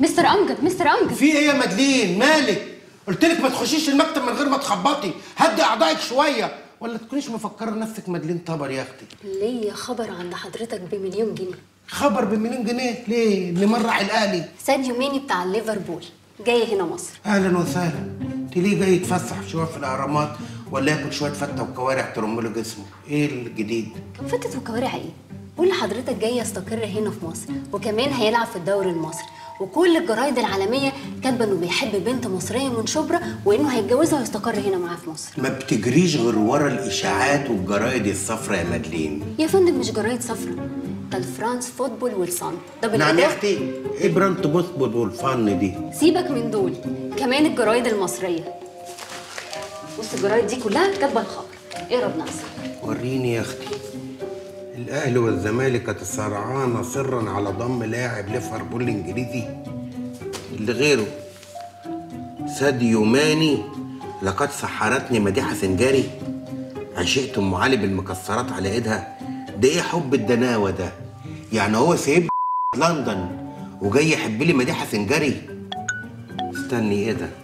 مستر امجد مستر امجد في ايه يا مدلين مالك قلت لك ما تخشيش المكتب من غير ما تخبطي هدي اعضائك شويه ولا تكونيش مفكره نفسك مدلين طبر يا اختي ليا خبر عند حضرتك بمليون جنيه خبر بمليون جنيه ليه اللي مرع الاهلي ساديو ماني بتاع ليفربول جاي هنا مصر اهلا وسهلا انت ليه جاي يتفسح شويه في الاهرامات ولا ياكل شويه فته وكوارع ترم له جسمه ايه الجديد كان فتت وكوارع ايه قول لحضرتك جاي يستقر هنا في مصر وكمان هيلعب في الدوري المصري وكل الجرايد العالميه كاتبه انه بيحب بنت مصريه من شبرا وانه هيتجوزها ويستقر هنا معاه في مصر ما بتجريش غير ورا الاشاعات والجرايد الصفراء يا مدلين يا فندم مش جرايد صفرا ده الفرانس فوتبول والصن ده نعم يا بالإضافة- اختي ايه برانت بوسبول والفن دي سيبك من دول كمان الجرايد المصريه بص الجرايد دي كلها كاتبه الخبر اقرا بنفسك وريني يا اختي الاهلي والزمالك يتصارعان سرا على ضم لاعب ليفربول الانجليزي اللي غيره ساديو ماني لقد سحرتني مديحه سنجاري عشقت ام علي بالمكسرات على ايدها ده ايه حب الدناوه ده يعني هو سايب لندن وجاي يحب لي مديحه سنجاري استني ايه ده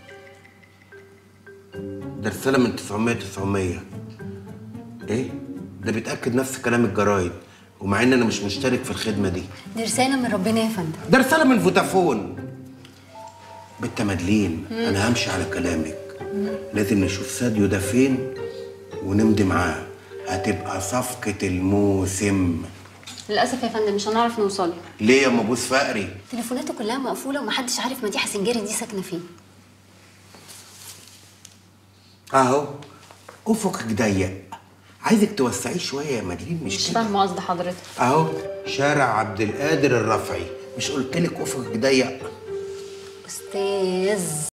ده رساله من 900 900 ايه ده بيتاكد نفس كلام الجرايد ومع ان انا مش مشترك في الخدمه دي دي رساله من ربنا يا فندم ده رساله من فودافون بنت مدلين انا همشي على كلامك لازم نشوف ساديو ده فين ونمضي معاه هتبقى صفقة الموسم للاسف يا فندم مش هنعرف نوصل ليه يا ام ابوس فقري تليفوناته كلها مقفوله ومحدش عارف مديحه سنجاري دي ساكنه فين اهو افقك ضيق عايزك توسعيه شويه يا مدلين مش مش كده فاهمه قصد حضرتك اهو شارع عبد القادر الرفعي مش قلت لك افقك ضيق استاذ